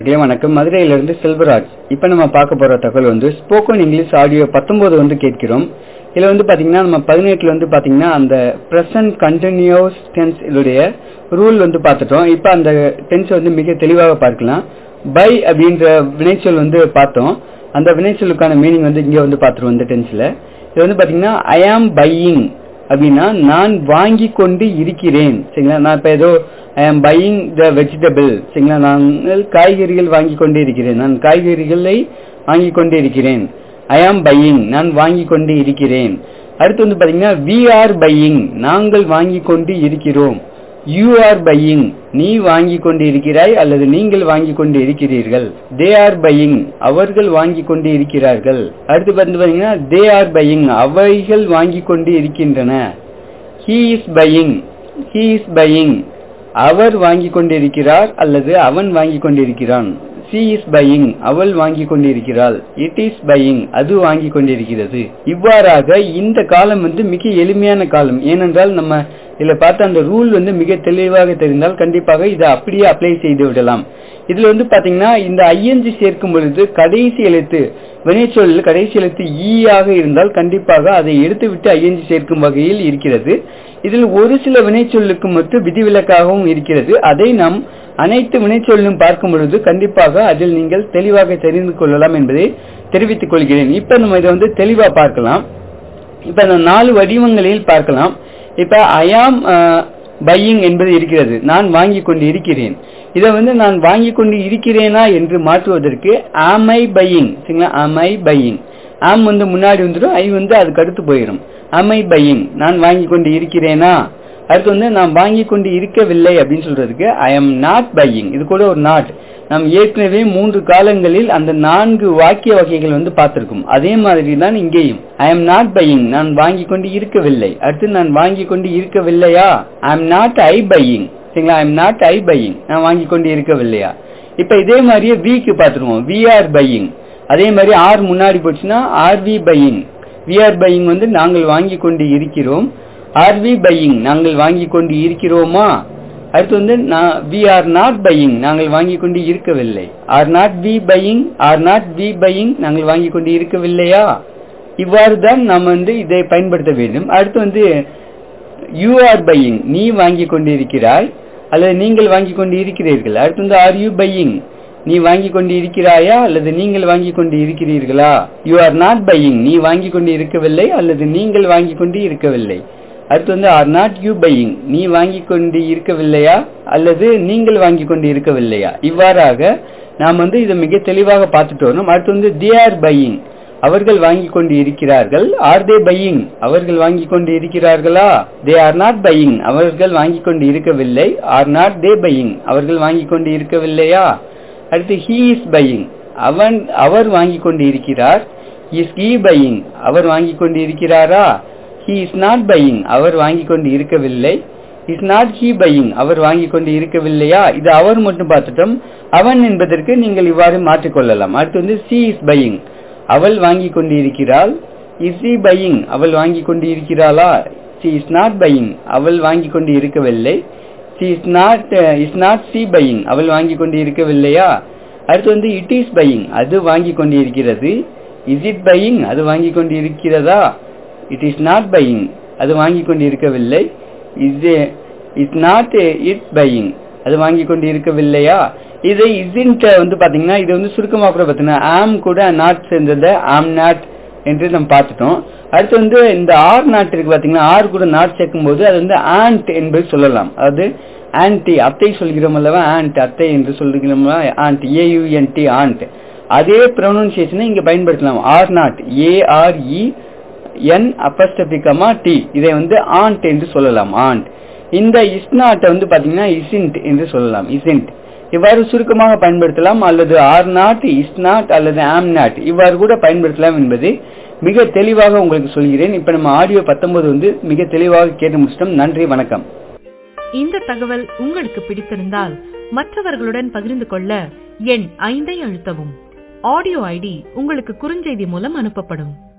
okay வணக்கம் மதுரையிலிருந்து செல்வராஜ் இப்போ நம்ம பார்க்க போற தகவல் வந்து ஸ்போக்கன் இங்கிலீஷ் ஆடியோ பத்தொன்பது வந்து கேட்கிறோம் இதுல வந்து பாத்தீங்கன்னா நம்ம பதினெட்டுல வந்து பாத்தீங்கன்னா அந்த பிரசன்ட் கண்டினியூஸ் டென்ஸ் இதோடைய ரூல் வந்து பார்த்துட்டோம் இப்போ அந்த டென்ஸ் வந்து மிக தெளிவாக பார்க்கலாம் பை அப்படின்ற வினைச்சொல் வந்து பார்த்தோம் அந்த வினைச்சொல்லுக்கான மீனிங் வந்து இங்க வந்து பார்த்துருவோம் இந்த டென்ஸ்ல இது வந்து பாத்தீங்கன்னா ஐ ஆம் பையிங் அப்படின்னா நான் வாங்கி கொண்டு இருக்கிறேன் சரிங்களா நான் இப்ப ஏதோ ஐ ஆம் பையிங் த வெஜிடபிள் சரிங்களா நான் காய்கறிகள் வாங்கி கொண்டு இருக்கிறேன் நான் காய்கறிகளை வாங்கி கொண்டு இருக்கிறேன் ஐ ஆம் பையிங் நான் வாங்கி கொண்டு இருக்கிறேன் அடுத்து வந்து பாத்தீங்கன்னா வி ஆர் பையிங் நாங்கள் வாங்கி கொண்டு இருக்கிறோம் யூ ஆர் பையிங் நீ வாங்கி கொண்டு இருக்கிறாய் அல்லது நீங்கள் வாங்கி கொண்டு இருக்கிறீர்கள் தே ஆர் பையிங் அவர்கள் வாங்கி கொண்டு இருக்கிறார்கள் அடுத்து வந்து பாத்தீங்கன்னா தே ஆர் பையிங் அவைகள் வாங்கி கொண்டு இருக்கின்றன he is buying he is buying அவர் வாங்கி கொண்டிருக்கிறார் அல்லது அவன் வாங்கி கொண்டிருக்கிறான் சி இஸ் பையிங் அவள் வாங்கி கொண்டிருக்கிறாள் இட் இஸ் பையிங் அது வாங்கி கொண்டிருக்கிறது இவ்வாறாக இந்த காலம் வந்து மிக எளிமையான காலம் ஏனென்றால் நம்ம இதுல பார்த்த அந்த ரூல் வந்து மிக தெளிவாக தெரிந்தால் கண்டிப்பாக இதை அப்படியே அப்ளை செய்து விடலாம் இதுல வந்து பாத்தீங்கன்னா இந்த ஐஎன்ஜி சேர்க்கும் பொழுது கடைசி எழுத்து வினைச்சொல்லில் கடைசி எழுத்து ஈ ஆக இருந்தால் கண்டிப்பாக அதை எடுத்துவிட்டு ஐஎன்ஜி சேர்க்கும் வகையில் இருக்கிறது இதில் ஒரு சில வினைச்சொல்லுக்கு மட்டும் விதிவிலக்காகவும் இருக்கிறது அதை நாம் அனைத்து வினைச்சொல்லும் பார்க்கும் பொழுது கண்டிப்பாக அதில் நீங்கள் தெளிவாக தெரிந்து கொள்ளலாம் என்பதை தெரிவித்துக் கொள்கிறேன் இப்ப நம்ம இதை வந்து தெளிவா பார்க்கலாம் இப்ப இந்த நாலு வடிவங்களில் பார்க்கலாம் இப்ப ஐயாம் பையிங் என்பது இருக்கிறது நான் வாங்கி கொண்டு இருக்கிறேன் இதை வந்து நான் வாங்கி கொண்டு இருக்கிறேனா என்று மாற்றுவதற்கு ஆம் ஐ பையிங் சரிங்களா ஆம் ஐ பையிங் ஆம் வந்து முன்னாடி வந்துடும் ஐ வந்து அதுக்கு அடுத்து போயிடும் ஆம் ஐ பையிங் நான் வாங்கி கொண்டு இருக்கிறேனா அடுத்து வந்து நான் வாங்கி கொண்டு இருக்கவில்லை அப்படின்னு சொல்றதுக்கு ஐ எம் நாட் பையிங் இது கூட ஒரு நாட் நாம் ஏற்கனவே மூன்று காலங்களில் அந்த நான்கு வாக்கிய வகைகள் வந்து பார்த்திருக்கும் அதே மாதிரி தான் இங்கேயும் ஐ எம் நாட் பையிங் நான் வாங்கி கொண்டு இருக்கவில்லை அடுத்து நான் வாங்கி கொண்டு இருக்கவில்லையா I am not I buying சரிங்களா I am not I buying நான் வாங்கி கொண்டு இருக்கவில்லையா இப்ப இதே மாதிரியே விக்கு பார்த்துருவோம் வி ஆர் பையிங் அதே மாதிரி ஆர் முன்னாடி போச்சுன்னா are we buying we are buying வந்து நாங்கள் வாங்கி கொண்டு இருக்கிறோம் ஆர் வி பையிங் நாங்கள் வாங்கி கொண்டு இருக்கிறோமா அடுத்து வந்து வி ஆர் நாட் பையிங் நாங்கள் வாங்கி கொண்டு இருக்கவில்லை are not we buying are not we buying நாங்கள் வாங்கி கொண்டு இருக்கவில்லையா இவ்வாறு தான் நாம் வந்து இதை பயன்படுத்த வேண்டும் அடுத்து வந்து யூ ஆர் பையிங் நீ வாங்கி கொண்டு இருக்கிறாய் அல்லது நீங்கள் வாங்கி கொண்டு இருக்கிறீர்கள் அடுத்து வந்து ஆர் யூ பையிங் நீ வாங்கி கொண்டு இருக்கிறாயா அல்லது நீங்கள் வாங்கி கொண்டு இருக்கிறீர்களா யூ ஆர் நாட் பையிங் நீ வாங்கி கொண்டு இருக்கவில்லை அல்லது நீங்கள் வாங்கி கொண்டு இருக்கவில்லை அடுத்து வந்து ஆர் நாட் யூ பையிங் நீ வாங்கி கொண்டு இருக்கவில்லையா அல்லது நீங்கள் வாங்கி கொண்டு இருக்கவில்லையா இவ்வாறாக நாம் வந்து இதை மிக தெளிவாக பார்த்துட்டு வரணும் அடுத்து வந்து தே ஆர் பையிங் அவர்கள் வாங்கி கொண்டு இருக்கிறார்கள் ஆர் தே பையிங் அவர்கள் வாங்கி கொண்டு இருக்கிறார்களா தே ஆர் நாட் பையிங் அவர்கள் வாங்கி கொண்டு இருக்கவில்லை ஆர் நாட் தே பையிங் அவர்கள் வாங்கி கொண்டு இருக்கவில்லையா அடுத்து ஹீ இஸ் பையிங் அவன் அவர் வாங்கி கொண்டு இருக்கிறார் இஸ் ஹீ பையிங் அவர் வாங்கி கொண்டு இருக்கிறாரா ஹி இஸ் நாட் பையிங் அவர் வாங்கி கொண்டு இருக்கவில்லை இஸ் நாட் ஹி பையிங் அவர் வாங்கி கொண்டு இருக்கவில்லையா இது அவர் மட்டும் பார்த்துட்டோம் அவன் என்பதற்கு நீங்கள் இவ்வாறு மாற்றிக்கொள்ளலாம் அடுத்து வந்து சி இஸ் பையிங் அவள் வாங்கி கொண்டு இருக்கிறாள் இஸ் சி பையிங் அவள் வாங்கி கொண்டு இருக்கிறாளா சி இஸ் நாட் பையிங் அவள் வாங்கி கொண்டு இருக்கவில்லை she is not is not she buying அவள் வாங்கி கொண்டு இருக்கவில்லையா அடுத்து வந்து இட் இஸ் பையிங் அது வாங்கி கொண்டு இருக்கிறது இஸ் இட் பையிங் அது வாங்கி கொண்டு இருக்கிறதா இட் இஸ் நாட் பையிங் அது வாங்கி கொண்டு இருக்கவில்லை is is not it buying அது வாங்கி கொண்டு இருக்கவில்லையா இதை இசின்ட் வந்து பாத்தீங்கன்னா இது வந்து சுருக்கமா கூட பாத்தீங்கன்னா ஆம் கூட நாட் சேர்ந்தத ஆம் நாட் என்று நம்ம பார்த்துட்டோம் அடுத்து வந்து இந்த ஆர் நாட் இருக்கு பாத்தீங்கன்னா ஆர் கூட நாட் சேர்க்கும் போது அது வந்து ஆண்ட் என்பது சொல்லலாம் அதாவது ஆன்டி அத்தை சொல்கிறோம் அல்லவா ஆண்ட் அத்தை என்று சொல்கிறோம் ஆண்ட் ஏயுஎன்டி ஆண்ட் அதே ப்ரொனன்சியேஷனை இங்க பயன்படுத்தலாம் ஆர் நாட் ஏஆர்இ என் அப்பஸ்டபிகமா டி இதை வந்து ஆண்ட் என்று சொல்லலாம் ஆண்ட் இந்த இஸ்நாட்டை வந்து பாத்தீங்கன்னா இசின்ட் என்று சொல்லலாம் இசின்ட் இவ்வாறு சுருக்கமாக பயன்படுத்தலாம் அல்லது ஆர் நாட் இஸ் நாட் அல்லது ஆம் நாட் இவ்வாறு கூட பயன்படுத்தலாம் என்பது மிக தெளிவாக உங்களுக்கு சொல்கிறேன் இப்ப நம்ம ஆடியோ பத்தொன்பது வந்து மிக தெளிவாக கேட்டு முடிச்சிட்டோம் நன்றி வணக்கம் இந்த தகவல் உங்களுக்கு பிடித்திருந்தால் மற்றவர்களுடன் பகிர்ந்து கொள்ள எண் ஐந்தை அழுத்தவும் ஆடியோ ஐடி உங்களுக்கு குறுஞ்செய்தி மூலம் அனுப்பப்படும்